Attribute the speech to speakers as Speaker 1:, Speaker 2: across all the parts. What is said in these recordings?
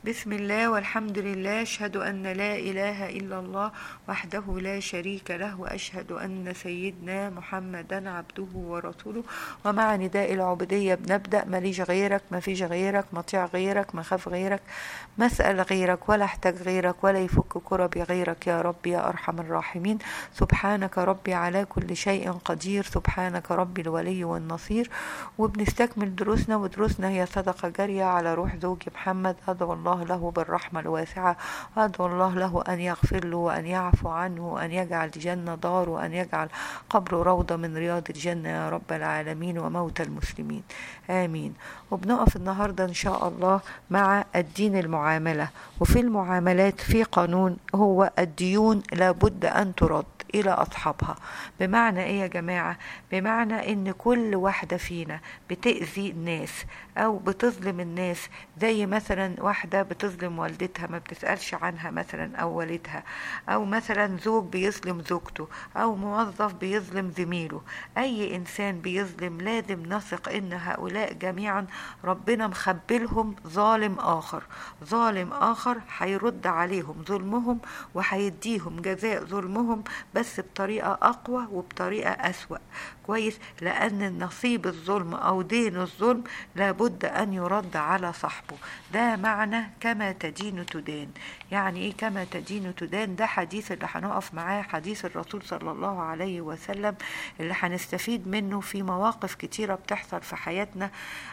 Speaker 1: بسم الله والحمد لله أشهد أن لا إله إلا الله وحده لا شريك له وأشهد أن سيدنا محمدا عبده ورسوله ومع نداء العبودية بنبدأ ماليش غيرك ما فيش غيرك مطيع غيرك ما خاف غيرك مسأل غيرك ولا احتاج غيرك ولا يفك كربي غيرك يا رب يا أرحم الراحمين سبحانك ربي على كل شيء قدير سبحانك ربي الولي والنصير وبنستكمل دروسنا ودروسنا هي صدقة جارية على روح زوجي محمد أدعو الله له بالرحمة الواسعة وأدعو الله له أن يغفر له وأن يعفو عنه وأن يجعل الجنة دار وأن يجعل قبره روضة من رياض الجنة يا رب العالمين وموتى المسلمين آمين وبنقف النهاردة إن شاء الله مع الدين المعاملة وفي المعاملات في قانون هو الديون لابد أن ترد إلى أصحابها بمعنى إيه يا جماعة بمعنى إن كل واحدة فينا بتأذي الناس أو بتظلم الناس زي مثلا واحدة بتظلم والدتها ما بتسألش عنها مثلا أو والدها أو مثلا زوج بيظلم زوجته أو موظف بيظلم زميله أي إنسان بيظلم لازم نثق إن هؤلاء جميعا ربنا مخبلهم ظالم آخر ظالم آخر هيرد عليهم ظلمهم وهيديهم جزاء ظلمهم بس بطريقة أقوى وبطريقة أسوأ كويس لأن نصيب الظلم أو دين الظلم لابد أن يرد على صاحبه ده معنى كما تدين تدان يعني إيه كما تدين تدان ده حديث اللي هنقف معاه حديث الرسول صلى الله عليه وسلم اللي هنستفيد منه في مواقف كتيرة بتحصل في حياتنا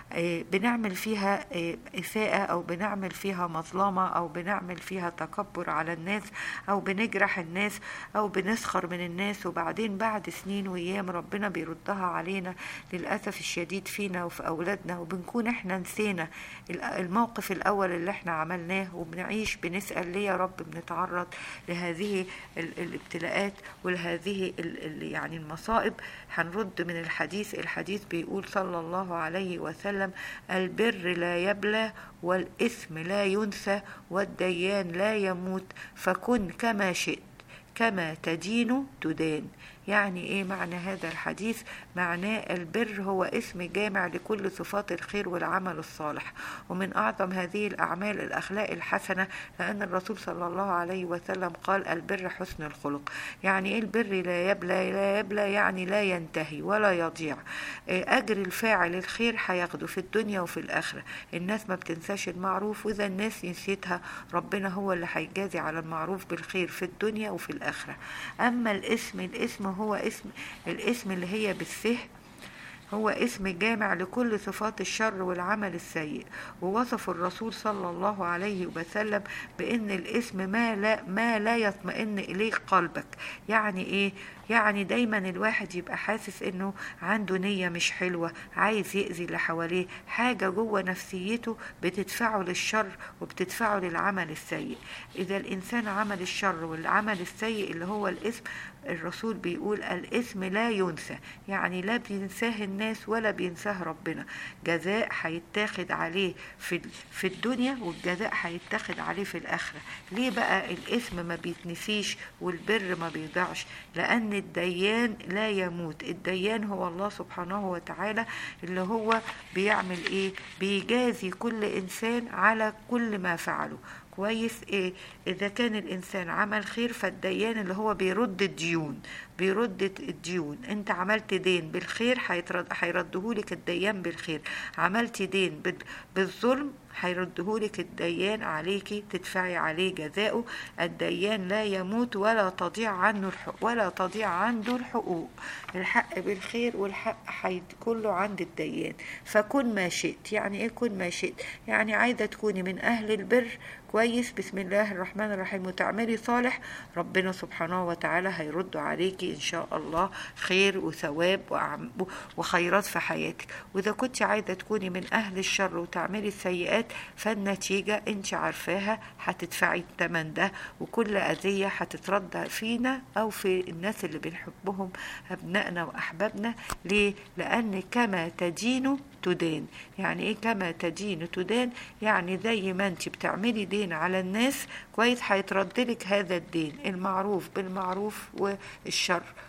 Speaker 1: بنعمل فيها إساءة أو بنعمل فيها مظلمة أو بنعمل فيها تكبر على الناس أو بنجرح الناس أو بنسخر من الناس وبعدين بعد سنين وأيام ربنا بيردها علينا للأسف الشديد فينا وفي أولادنا وبنكون إحنا نسينا الموقف الأول اللي إحنا عملناه وبنعيش بنسأل ليه يا رب بنتعرض لهذه الابتلاءات ولهذه يعني المصائب هنرد من الحديث الحديث بيقول صلى الله عليه وسلم البر لا يبلى والإثم لا ينسى والديان لا يموت فكن كما شئت كما تدين تدان يعني ايه معنى هذا الحديث معناه البر هو اسم جامع لكل صفات الخير والعمل الصالح ومن اعظم هذه الاعمال الاخلاق الحسنه لان الرسول صلى الله عليه وسلم قال البر حسن الخلق يعني ايه البر لا يبلى لا يبلى يعني لا ينتهي ولا يضيع اجر الفاعل الخير هياخده في الدنيا وفي الاخره الناس ما بتنساش المعروف واذا الناس نسيتها ربنا هو اللي هيجازي على المعروف بالخير في الدنيا وفي الاخره اما الاسم الاسم هو اسم الاسم اللي هي بالسه هو اسم جامع لكل صفات الشر والعمل السيء ووصف الرسول صلى الله عليه وسلم بان الاسم ما لا ما لا يطمئن اليه قلبك يعني ايه يعني دايما الواحد يبقى حاسس انه عنده نية مش حلوة عايز يأذي اللي حواليه حاجة جوه نفسيته بتدفعه للشر وبتدفعه للعمل السيء اذا الانسان عمل الشر والعمل السيء اللي هو الاسم الرسول بيقول الاسم لا ينسى يعني لا بينساه الناس ولا بينساه ربنا جزاء هيتاخد عليه في في الدنيا والجزاء هيتاخد عليه في الاخره ليه بقى الاسم ما بيتنسيش والبر ما بيضيعش لان الديان لا يموت الديان هو الله سبحانه وتعالى اللي هو بيعمل ايه بيجازي كل انسان على كل ما فعله كويس إيه إذا كان الإنسان عمل خير فالديان اللي هو بيرد الديون بيرد الديون أنت عملت دين بالخير هيردهولك الديان بالخير عملت دين بالظلم هيردهولك الديان عليكي تدفعي عليه جزاؤه الديان لا يموت ولا تضيع عنه الحق ولا تضيع عنده الحقوق الحق بالخير والحق حي كله عند الديان فكن ما شئت يعني ايه كن ما شئت يعني عايزه تكوني من اهل البر كويس بسم الله الرحمن الرحيم وتعملي صالح ربنا سبحانه وتعالى هيرد عليكي ان شاء الله خير وثواب وخيرات في حياتك واذا كنت عايزه تكوني من اهل الشر وتعملي السيئات فالنتيجه انت عارفاها هتدفعي الثمن ده وكل اذيه هتترد فينا او في الناس اللي بنحبهم ابنائنا واحبابنا ليه لان كما تدين تدان يعني ايه كما تدين تدان يعني زي ما انت بتعملي دين على الناس كويس هيترد لك هذا الدين المعروف بالمعروف والشر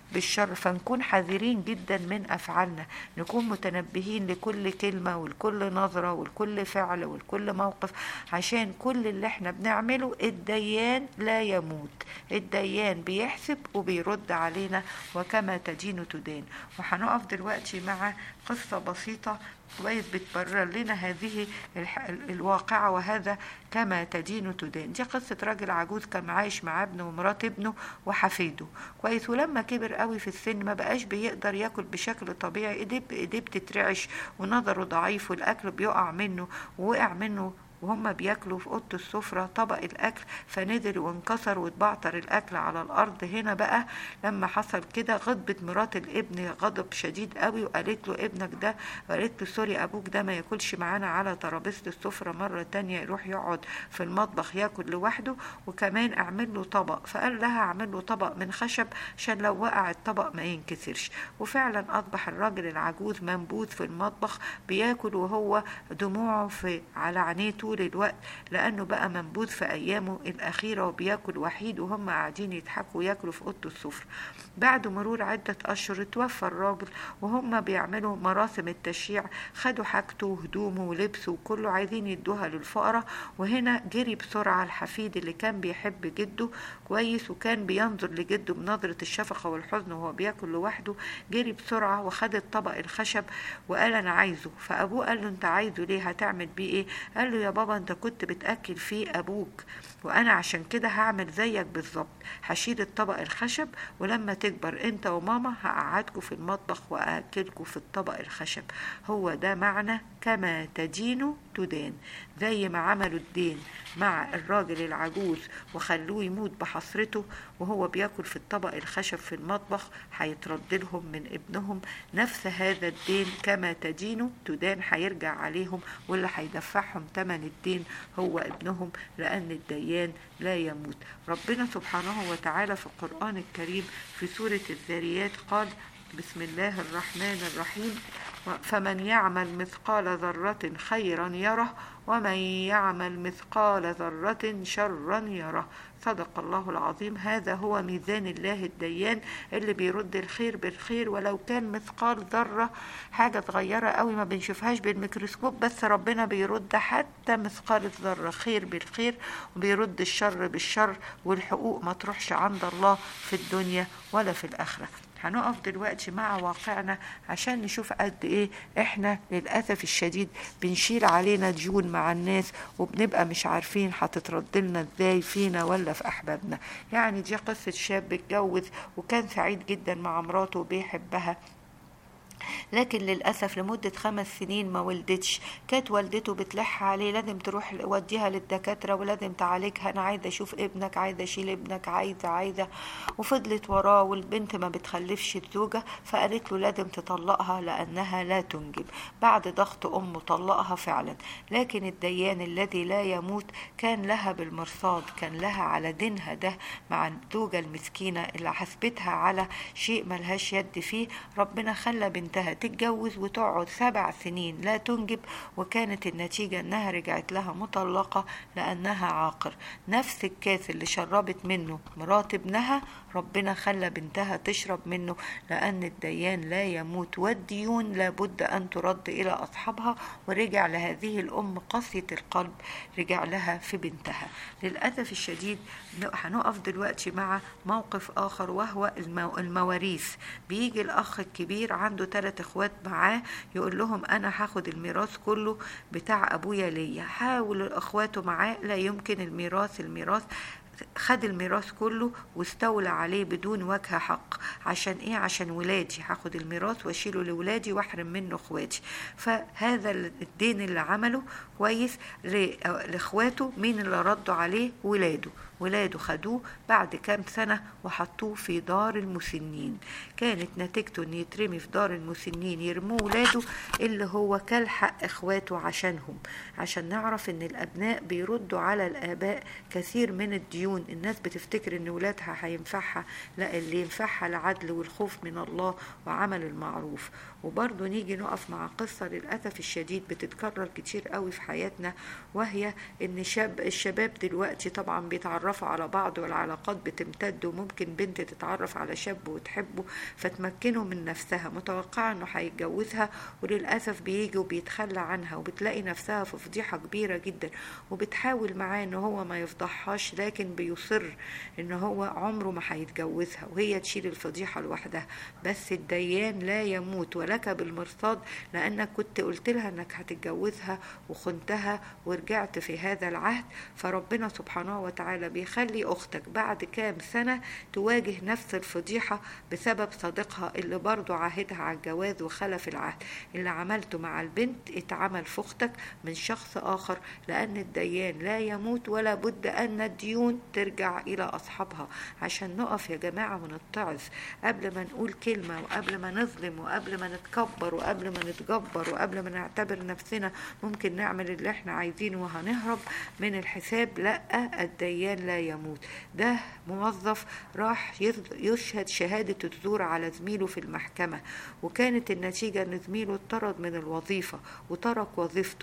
Speaker 1: بالشر فنكون حذرين جدا من أفعالنا نكون متنبهين لكل كلمة ولكل نظرة ولكل فعل ولكل موقف عشان كل اللي احنا بنعمله الديان لا يموت الديان بيحسب وبيرد علينا وكما تدين تدان وهنقف دلوقتي مع قصة بسيطة كويس بتبرر لنا هذه الح- الواقعة وهذا كما تدين تدان دي قصة راجل عجوز كان عايش مع ابنه ومرات ابنه وحفيده كويس ولما كبر قوي في السن ما بقاش بيقدر ياكل بشكل طبيعي ايديه ايديه بتترعش ونظره ضعيف والاكل بيقع منه ووقع منه وهم بياكلوا في اوضه السفره طبق الاكل فنزل وانكسر واتبعتر الاكل على الارض هنا بقى لما حصل كده غضبت مرات الابن غضب شديد قوي وقالت له ابنك ده قالت له سوري ابوك ده ما ياكلش معانا على ترابيزه السفره مره تانية يروح يقعد في المطبخ ياكل لوحده وكمان اعمل له طبق فقال لها اعمل له طبق من خشب عشان لو وقع الطبق ما ينكسرش وفعلا اصبح الراجل العجوز منبوذ في المطبخ بياكل وهو دموعه في على عينيه طول الوقت لانه بقى منبوذ في ايامه الاخيره وبياكل وحيد وهم قاعدين يضحكوا وياكلوا في اوضه السفره بعد مرور عده اشهر اتوفى الراجل وهم بيعملوا مراسم التشييع خدوا حاجته وهدومه ولبسه وكله عايزين يدوها للفقراء وهنا جري بسرعه الحفيد اللي كان بيحب جده كويس وكان بينظر لجده بنظره الشفقه والحزن وهو بياكل لوحده جري بسرعه وخد الطبق الخشب وقال انا عايزه فابوه قال له انت عايزه ليه هتعمل بيه ايه قال له يا بابا انت كنت بتاكل فيه ابوك وانا عشان كده هعمل زيك بالظبط هشيل الطبق الخشب ولما تكبر انت وماما هقعدكوا في المطبخ واكلكوا في الطبق الخشب هو ده معنى كما تدين تدان زي ما عملوا الدين مع الراجل العجوز وخلوه يموت بحسرته وهو بياكل في الطبق الخشب في المطبخ هيترد لهم من ابنهم نفس هذا الدين كما تدين تدان هيرجع عليهم واللي هيدفعهم ثمن الدين هو ابنهم لأن الديان لا يموت ربنا سبحانه وتعالى في القرآن الكريم في سورة الذاريات قال بسم الله الرحمن الرحيم فمن يعمل مثقال ذرة خيرا يره ومن يعمل مثقال ذرة شرا يره صدق الله العظيم هذا هو ميزان الله الديان اللي بيرد الخير بالخير ولو كان مثقال ذرة حاجة صغيرة قوي ما بنشوفهاش بالميكروسكوب بس ربنا بيرد حتى مثقال الذرة خير بالخير وبيرد الشر بالشر والحقوق ما تروحش عند الله في الدنيا ولا في الآخرة هنقف دلوقتي مع واقعنا عشان نشوف قد ايه احنا للاسف الشديد بنشيل علينا ديون مع الناس وبنبقى مش عارفين هتترد لنا ازاي فينا ولا في احبابنا يعني دي قصه شاب اتجوز وكان سعيد جدا مع مراته وبيحبها لكن للأسف لمدة خمس سنين ما ولدتش كانت والدته بتلح عليه لازم تروح وديها للدكاترة ولازم تعالجها أنا عايزة أشوف ابنك عايزة أشيل ابنك عايزة عايزة وفضلت وراه والبنت ما بتخلفش الزوجة فقالت له لازم تطلقها لأنها لا تنجب بعد ضغط أمه طلقها فعلا لكن الديان الذي لا يموت كان لها بالمرصاد كان لها على دينها ده مع الزوجة المسكينة اللي حسبتها على شيء ملهاش يد فيه ربنا خلى بنتها تتجوز وتقعد سبع سنين لا تنجب وكانت النتيجة انها رجعت لها مطلقة لانها عاقر نفس الكاس اللي شربت منه مرات ابنها ربنا خلى بنتها تشرب منه لأن الديان لا يموت والديون لابد أن ترد إلى أصحابها ورجع لهذه الأم قاسية القلب رجع لها في بنتها للأسف الشديد هنقف دلوقتي مع موقف آخر وهو المو... المواريث بيجي الأخ الكبير عنده ثلاث إخوات معاه يقول لهم أنا هاخد الميراث كله بتاع أبويا ليا حاول إخواته معاه لا يمكن الميراث الميراث خد الميراث كله واستولى عليه بدون وجه حق عشان ايه عشان ولادي هاخد الميراث واشيله لولادي واحرم منه اخواتي فهذا الدين اللي عمله كويس لاخواته مين اللي ردوا عليه ولاده ولاده خدوه بعد كام سنة وحطوه في دار المسنين كانت نتيجته ان يترمي في دار المسنين يرموه ولاده اللي هو كل حق اخواته عشانهم عشان نعرف ان الابناء بيردوا على الاباء كثير من الديون الديون الناس بتفتكر ان ولادها هينفعها لا اللي ينفعها العدل والخوف من الله وعمل المعروف وبرضه نيجي نقف مع قصة للأسف الشديد بتتكرر كتير قوي في حياتنا وهي ان شاب الشباب دلوقتي طبعا بيتعرفوا على بعض والعلاقات بتمتد وممكن بنت تتعرف على شاب وتحبه فتمكنه من نفسها متوقعة انه هيتجوزها وللأسف بيجي وبيتخلى عنها وبتلاقي نفسها في فضيحة كبيرة جدا وبتحاول معاه ان هو ما يفضحهاش لكن بيصر ان هو عمره ما هيتجوزها وهي تشيل الفضيحة لوحدها بس الديان لا يموت ولك بالمرصاد لانك كنت قلت لها انك هتتجوزها وخنتها ورجعت في هذا العهد فربنا سبحانه وتعالى بيخلي اختك بعد كام سنة تواجه نفس الفضيحة بسبب صديقها اللي برضه عاهدها على الجواز وخلف العهد اللي عملته مع البنت اتعمل في اختك من شخص اخر لان الديان لا يموت ولا بد ان الديون ترجع الى اصحابها عشان نقف يا جماعة ونتعظ قبل ما نقول كلمة وقبل ما نظلم وقبل ما نتكبر وقبل ما نتجبر وقبل ما نعتبر نفسنا ممكن نعمل اللي احنا عايزينه وهنهرب من الحساب لا الديان لا يموت ده موظف راح يشهد شهادة الزور على زميله في المحكمة وكانت النتيجة ان زميله اتطرد من الوظيفة وترك وظيفته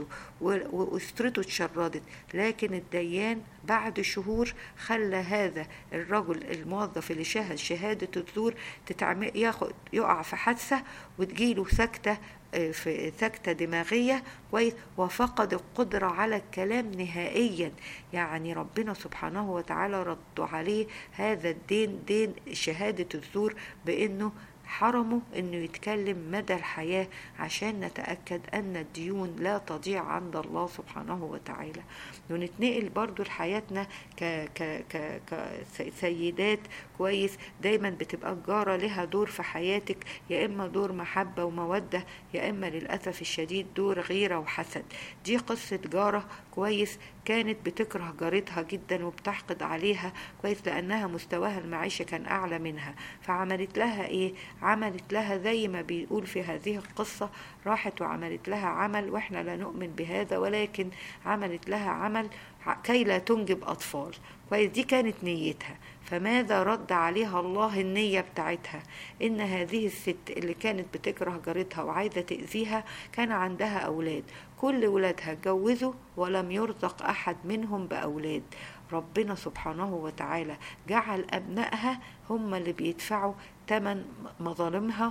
Speaker 1: واسرته اتشردت لكن الديان بعد شهور خلى هذا الرجل الموظف اللي شهد شهادة الزور تتعمل ياخد يقع في حادثة وتجيله سكتة في سكتة دماغية كويس وفقد القدرة على الكلام نهائيا يعني ربنا سبحانه وتعالى رد عليه هذا الدين دين شهادة الزور بأنه حرمه انه يتكلم مدى الحياة عشان نتأكد ان الديون لا تضيع عند الله سبحانه وتعالى ونتنقل برضو لحياتنا ك ك ك كسيدات كويس دايما بتبقى الجارة لها دور في حياتك يا اما دور محبة ومودة يا اما للأسف الشديد دور غيرة وحسد دي قصة جارة كويس كانت بتكره جارتها جدا وبتحقد عليها كويس لانها مستواها المعيشي كان اعلى منها فعملت لها ايه عملت لها زي ما بيقول في هذه القصة راحت وعملت لها عمل واحنا لا نؤمن بهذا ولكن عملت لها عمل كي لا تنجب اطفال كويس دي كانت نيتها فماذا رد عليها الله النية بتاعتها إن هذه الست اللي كانت بتكره جارتها وعايزة تأذيها كان عندها أولاد كل ولادها اتجوزوا ولم يرزق أحد منهم بأولاد ربنا سبحانه وتعالى جعل أبنائها هم اللي بيدفعوا تمن مظالمها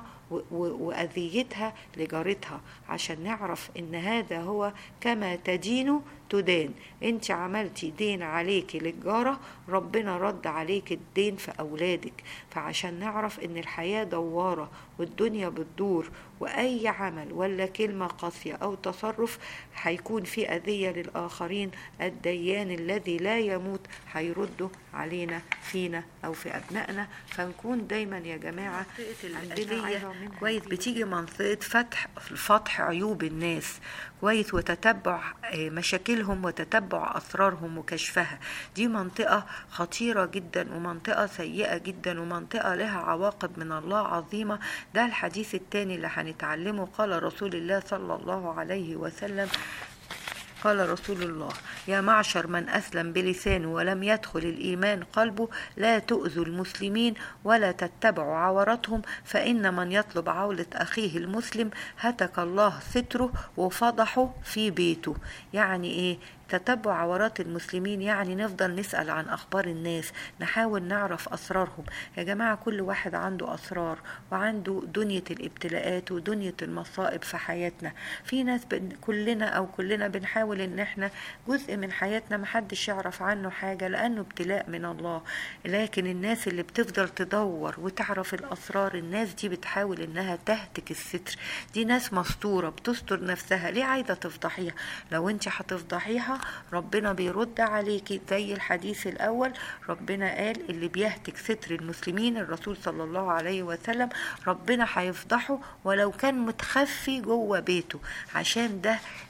Speaker 1: وأذيتها لجارتها عشان نعرف إن هذا هو كما تدين تدان انت عملتي دين عليكي للجارة ربنا رد عليك الدين في أولادك فعشان نعرف إن الحياة دوارة والدنيا بتدور وأي عمل ولا كلمة قاسية أو تصرف هيكون في أذية للآخرين الديان الذي لا يموت هيرده علينا فينا أو في أبنائنا فنكون دايما يا جماعة عندنا كويس بتيجي منطقة فتح فتح عيوب الناس كويس وتتبع مشاكلهم وتتبع أسرارهم وكشفها دي منطقة خطيرة جدا ومنطقة سيئة جدا ومنطقة لها عواقب من الله عظيمة ده الحديث الثاني اللي هنتعلمه قال رسول الله صلى الله عليه وسلم قال رسول الله يا معشر من أسلم بلسانه ولم يدخل الإيمان قلبه لا تؤذوا المسلمين ولا تتبعوا عورتهم فإن من يطلب عولة أخيه المسلم هتك الله ستره وفضحه في بيته يعني إيه تتبع عورات المسلمين يعني نفضل نسأل عن أخبار الناس نحاول نعرف أسرارهم يا جماعة كل واحد عنده أسرار وعنده دنيا الابتلاءات ودنيا المصائب في حياتنا في ناس بن كلنا أو كلنا بنحاول إن احنا جزء من حياتنا محدش يعرف عنه حاجة لأنه ابتلاء من الله لكن الناس اللي بتفضل تدور وتعرف الأسرار الناس دي بتحاول إنها تهتك الستر دي ناس مستورة بتستر نفسها ليه عايزة تفضحيها لو انت هتفضحيها ربنا بيرد عليكي زي الحديث الأول ربنا قال اللي بيهتك ستر المسلمين الرسول صلى الله عليه وسلم ربنا هيفضحه ولو كان متخفي جوه بيته عشان ده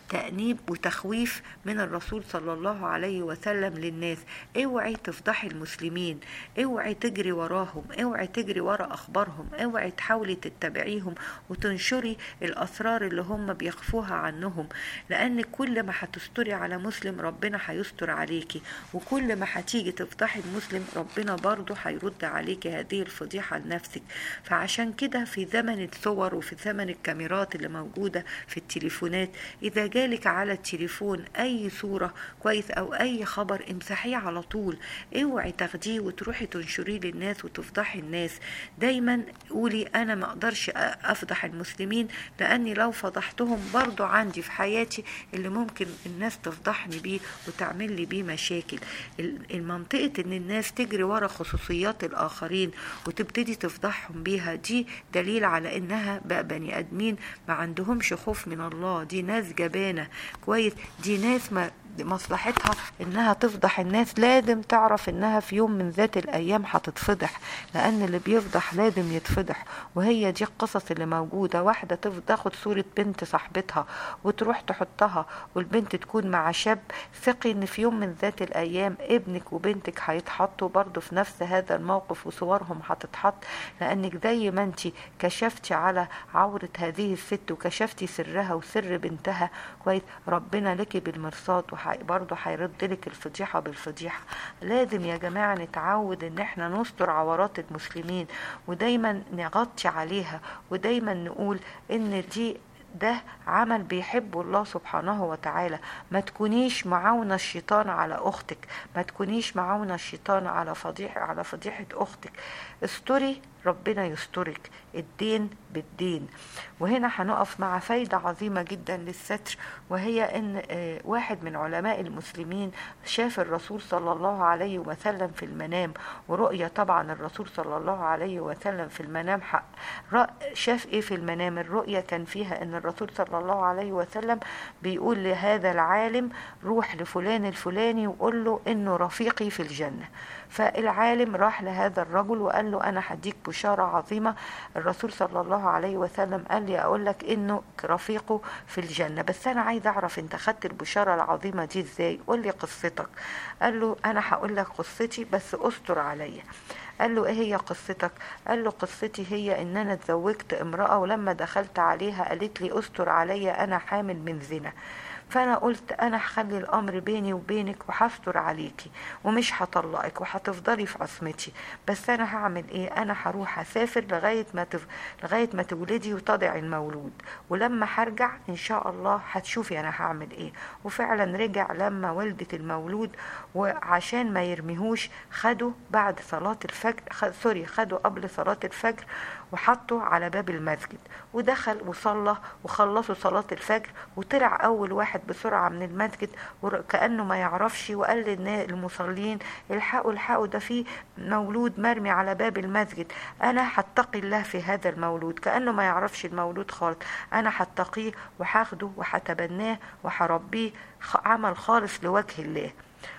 Speaker 1: تأنيب وتخويف من الرسول صلى الله عليه وسلم للناس اوعي تفضحي المسلمين اوعي تجري وراهم اوعي تجري ورا اخبارهم اوعي تحاولي تتبعيهم وتنشري الاسرار اللي هم بيخفوها عنهم لان كل ما هتستري على مسلم ربنا هيستر عليكي وكل ما هتيجي تفضحي المسلم ربنا برضه هيرد عليكي هذه الفضيحة لنفسك فعشان كده في زمن الصور وفي زمن الكاميرات اللي موجودة في التليفونات إذا جالك على التليفون أي صورة كويس أو أي خبر امسحيه على طول اوعي تاخديه وتروحي تنشريه للناس وتفضحي الناس دايما قولي أنا ما أقدرش أفضح المسلمين لأني لو فضحتهم برضو عندي في حياتي اللي ممكن الناس تفضحني بيه وتعمل لي بيه مشاكل المنطقة إن الناس تجري ورا خصوصيات الآخرين وتبتدي تفضحهم بيها دي دليل على إنها بقى بني آدمين ما عندهمش خوف من الله دي ناس جبانة كويس دي ناس ما مصلحتها انها تفضح الناس لازم تعرف انها في يوم من ذات الايام هتتفضح لان اللي بيفضح لازم يتفضح وهي دي القصص اللي موجودة واحدة تاخد صورة بنت صاحبتها وتروح تحطها والبنت تكون مع شاب ثقي ان في يوم من ذات الايام ابنك وبنتك هيتحطوا برضه في نفس هذا الموقف وصورهم هتتحط لانك زي ما انت كشفتي على عورة هذه الست وكشفتي سرها وسر بنتها كويس ربنا لك بالمرصاد برضه هيرد لك الفضيحة بالفضيحة لازم يا جماعة نتعود ان احنا نستر عورات المسلمين ودايما نغطي عليها ودايما نقول ان دي ده عمل بيحبه الله سبحانه وتعالى ما تكونيش معاونة الشيطان على أختك ما تكونيش معاونة الشيطان على فضيحة على فضيحة أختك استري ربنا يسترك الدين بالدين وهنا هنقف مع فايدة عظيمة جدا للستر وهي ان واحد من علماء المسلمين شاف الرسول صلى الله عليه وسلم في المنام ورؤية طبعا الرسول صلى الله عليه وسلم في المنام حق شاف ايه في المنام الرؤية كان فيها ان الرسول صلى الله عليه وسلم بيقول لهذا العالم روح لفلان الفلاني وقول له انه رفيقي في الجنة فالعالم راح لهذا الرجل وقال له انا هديك بشارة عظيمة الرسول صلى الله عليه وسلم قال لي اقول لك انه رفيقه في الجنة بس انا عايز اعرف انت خدت البشارة العظيمة دي ازاي قول لي قصتك قال له انا هقول لك قصتي بس استر عليا قال له ايه هي قصتك قال له قصتي هي ان انا اتزوجت امرأة ولما دخلت عليها قالت لي استر عليا انا حامل من زنا فانا قلت انا هخلي الامر بيني وبينك وهستر عليكي ومش هطلقك وهتفضلي في عصمتي بس انا هعمل ايه انا هروح اسافر لغايه ما تف... لغايه ما تولدي وتضعي المولود ولما هرجع ان شاء الله هتشوفي انا هعمل ايه وفعلا رجع لما ولدت المولود وعشان ما يرميهوش خده بعد صلاه الفجر خ... سوري خده قبل صلاه الفجر وحطه على باب المسجد ودخل وصلى وخلصوا صلاة الفجر وطلع أول واحد بسرعة من المسجد وكأنه ما يعرفش وقال للمصلين الحقوا الحقوا ده في مولود مرمي على باب المسجد أنا هتقي الله في هذا المولود كأنه ما يعرفش المولود خالص أنا هتقيه وهاخده وهتبناه وهربيه عمل خالص لوجه الله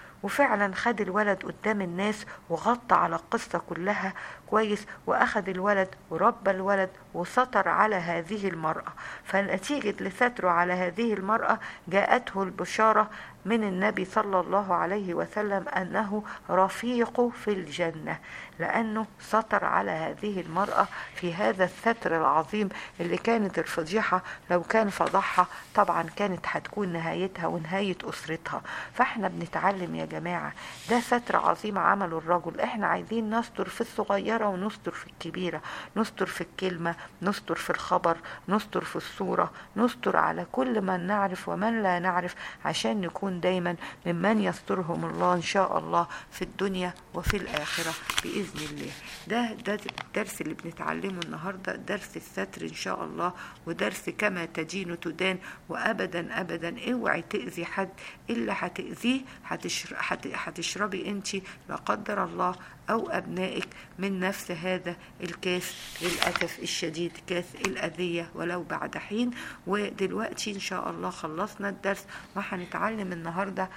Speaker 1: وفعلا خد الولد قدام الناس وغطى على القصة كلها كويس واخد الولد وربى الولد وسطر على هذه المرأة فنتيجة لستره على هذه المرأة جاءته البشارة من النبي صلى الله عليه وسلم أنه رفيق في الجنة لأنه سطر على هذه المرأة في هذا الستر العظيم اللي كانت الفضيحة لو كان فضحها طبعا كانت هتكون نهايتها ونهاية أسرتها فاحنا بنتعلم يا جماعة ده ستر عظيم عمله الرجل احنا عايزين نستر في الصغيرة ونستر في الكبيرة نستر في الكلمة نستر في الخبر نستر في الصورة نستر على كل من نعرف ومن لا نعرف عشان نكون دايما ممن يسترهم الله إن شاء الله في الدنيا وفي الآخرة بإذن الله ده ده الدرس اللي بنتعلمه النهاردة درس الستر إن شاء الله ودرس كما تدين تدان وأبدا أبدا اوعي تأذي حد إلا هتأذيه هتشربي أنت لا قدر الله أو أبنائك من نفس هذا الكاس للأسف الشديد كاس الأذية ولو بعد حين ودلوقتي إن شاء الله خلصنا الدرس وهنتعلم النهاردة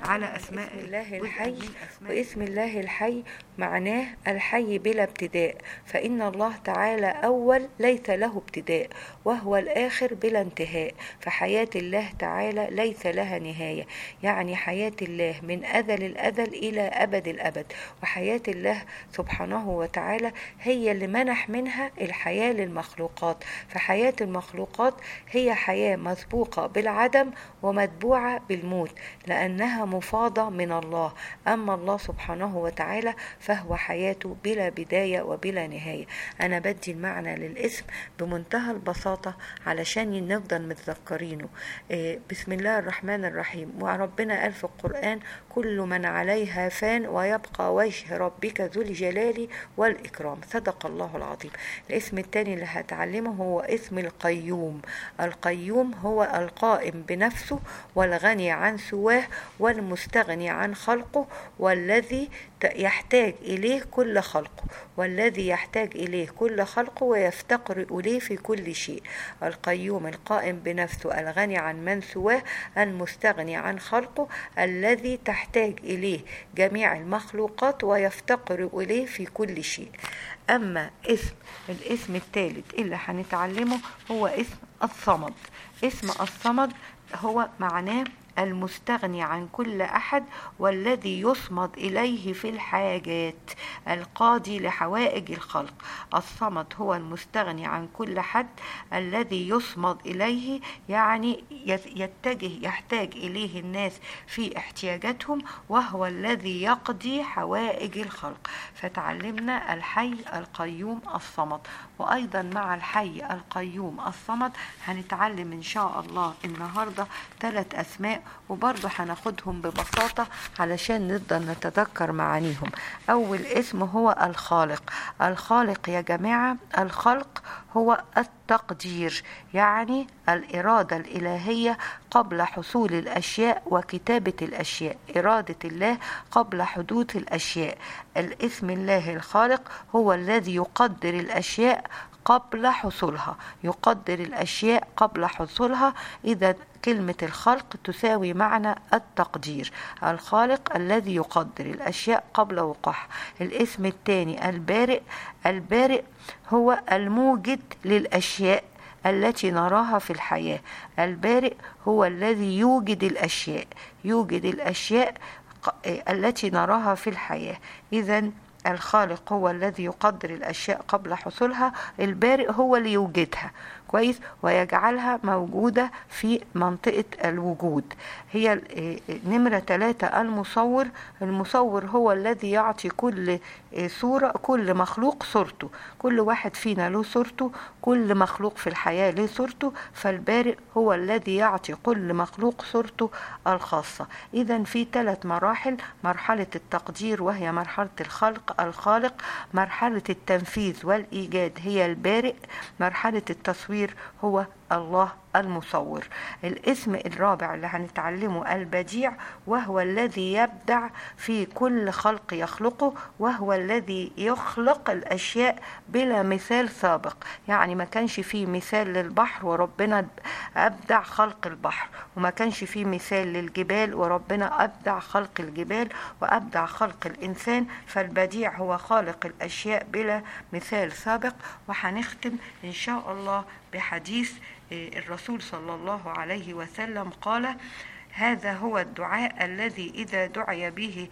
Speaker 1: على أسماء
Speaker 2: بسم الله
Speaker 1: جزء
Speaker 2: الحي
Speaker 1: من أسماء
Speaker 2: واسم الله الحي معناه الحي بلا ابتداء فإن الله تعالى أول ليس له ابتداء وهو الآخر بلا انتهاء فحياة الله تعالى ليس لها نهاية يعني حياة الله من أزل الأزل إلى أبد الأبد وحياة الله سبحانه وتعالى هي اللي منح منها الحياة للمخلوقات فحياة المخلوقات هي حياة مسبوقة بالعدم ومتبوعة بالموت لأنها مفاضة من الله أما الله سبحانه وتعالى فهو حياته بلا بداية وبلا نهاية أنا بدي المعنى للاسم بمنتهى البساطة علشان نفضل متذكرينه إيه، بسم الله الرحمن الرحيم وربنا قال في القرآن كل من عليها فان ويبقى وجه ربك ذو الجلال والإكرام صدق الله العظيم الاسم الثاني اللي هتعلمه هو اسم القيوم القيوم هو القائم بنفسه والغني عن سواه والمستغني عن خلقه والذي ت- يحتاج إليه كل خلقه والذي يحتاج إليه كل خلقه ويفتقر إليه في كل شيء القيوم القائم بنفسه الغني عن من سواه المستغني عن خلقه الذي تحتاج إليه جميع المخلوقات ويفتقر إليه في كل شيء أما اسم الاسم الثالث اللي هنتعلمه هو اسم الصمد اسم الصمد هو معناه المستغني عن كل احد والذي يصمد اليه في الحاجات القاضي لحوائج الخلق الصمد هو المستغني عن كل حد الذي يصمد اليه يعني يت- يتجه يحتاج اليه الناس في احتياجاتهم وهو الذي يقضي حوائج الخلق فتعلمنا الحي القيوم الصمد وايضا مع الحي القيوم الصمد هنتعلم ان شاء الله النهارده ثلاث اسماء وبرضه هناخدهم ببساطه علشان نقدر نتذكر معانيهم اول اسم هو الخالق الخالق يا جماعه الخلق هو التقدير يعني الاراده الالهيه قبل حصول الاشياء وكتابه الاشياء اراده الله قبل حدوث الاشياء الاسم الله الخالق هو الذي يقدر الاشياء قبل حصولها يقدر الاشياء قبل حصولها اذا كلمة الخلق تساوي معنى التقدير الخالق الذي يقدر الأشياء قبل وقوعها الاسم الثاني البارئ البارئ هو الموجد للأشياء التي نراها في الحياة البارئ هو الذي يوجد الأشياء يوجد الأشياء ق- التي نراها في الحياة إذا الخالق هو الذي يقدر الأشياء قبل حصولها البارئ هو اللي يوجدها كويس ويجعلها موجودة في منطقة الوجود هي ال- إيه نمرة ثلاثة المصور المصور هو الذي يعطي كل إيه صورة كل مخلوق صورته كل واحد فينا له صورته كل مخلوق في الحياة له صورته فالبارئ هو الذي يعطي كل مخلوق صورته الخاصة إذا في ثلاث مراحل مرحلة التقدير وهي مرحلة الخلق الخالق مرحلة التنفيذ والإيجاد هي البارئ مرحلة التصوير هو الله المصور الاسم الرابع اللي هنتعلمه البديع وهو الذي يبدع في كل خلق يخلقه وهو الذي يخلق الاشياء بلا مثال سابق يعني ما كانش فيه مثال للبحر وربنا ابدع خلق البحر وما كانش فيه مثال للجبال وربنا ابدع خلق الجبال وابدع خلق الانسان فالبديع هو خالق الاشياء بلا مثال سابق وهنختم ان شاء الله بحديث الرسول صلى الله عليه وسلم قال هذا هو الدعاء الذي إذا دعي به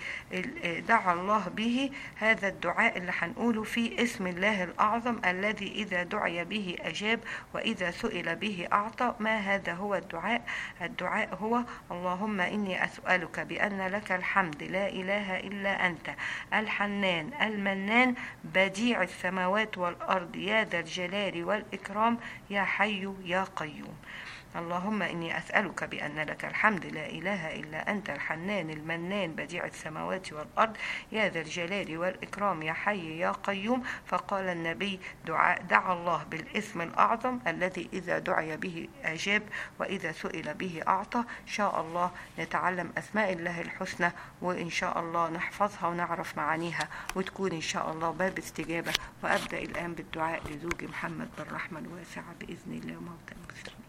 Speaker 2: دعا الله به هذا الدعاء اللي هنقوله في اسم الله الأعظم الذي إذا دعي به أجاب وإذا سئل به أعطى ما هذا هو الدعاء الدعاء هو اللهم إني أسألك بأن لك الحمد لا إله إلا أنت الحنان المنان بديع السماوات والأرض يا ذا الجلال والإكرام يا حي يا قيوم اللهم إني أسألك بأن لك الحمد لا إله إلا أنت الحنان المنان بديع السماوات والأرض يا ذا الجلال والإكرام يا حي يا قيوم فقال النبي دعاء دعا الله بالاسم الأعظم الذي إذا دعي به أجاب وإذا سئل به أعطى إن شاء الله نتعلم أسماء الله الحسنى وإن شاء الله نحفظها ونعرف معانيها وتكون إن شاء الله باب استجابة وأبدأ الآن بالدعاء لزوجي محمد بالرحمة الواسعة بإذن الله موتى المسلمين